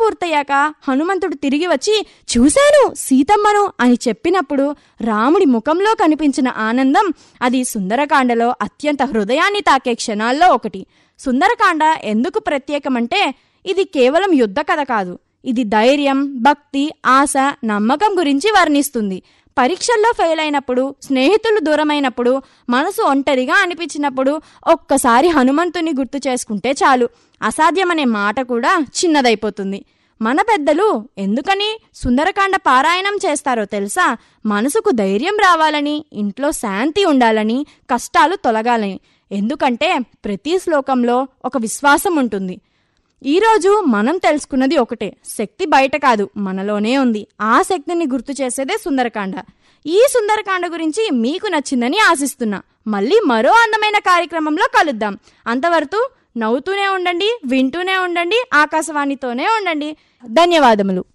పూర్తయ్యాక హనుమంతుడు తిరిగి వచ్చి చూశాను సీతమ్మను అని చెప్పినప్పుడు రాముడి ముఖంలో కనిపించిన ఆనందం అది సుందరకాండలో అత్యంత హృదయాన్ని తాకే క్షణాల్లో ఒకటి సుందరకాండ ఎందుకు ప్రత్యేకమంటే ఇది కేవలం యుద్ధ కథ కాదు ఇది ధైర్యం భక్తి ఆశ నమ్మకం గురించి వర్ణిస్తుంది పరీక్షల్లో ఫెయిల్ అయినప్పుడు స్నేహితులు దూరమైనప్పుడు మనసు ఒంటరిగా అనిపించినప్పుడు ఒక్కసారి హనుమంతుని గుర్తు చేసుకుంటే చాలు అసాధ్యమనే మాట కూడా చిన్నదైపోతుంది మన పెద్దలు ఎందుకని సుందరకాండ పారాయణం చేస్తారో తెలుసా మనసుకు ధైర్యం రావాలని ఇంట్లో శాంతి ఉండాలని కష్టాలు తొలగాలని ఎందుకంటే ప్రతి శ్లోకంలో ఒక విశ్వాసం ఉంటుంది ఈరోజు మనం తెలుసుకున్నది ఒకటే శక్తి బయట కాదు మనలోనే ఉంది ఆ శక్తిని గుర్తు చేసేదే సుందరకాండ ఈ సుందరకాండ గురించి మీకు నచ్చిందని ఆశిస్తున్నా మళ్ళీ మరో అందమైన కార్యక్రమంలో కలుద్దాం అంతవరకు నవ్వుతూనే ఉండండి వింటూనే ఉండండి ఆకాశవాణితోనే ఉండండి ధన్యవాదములు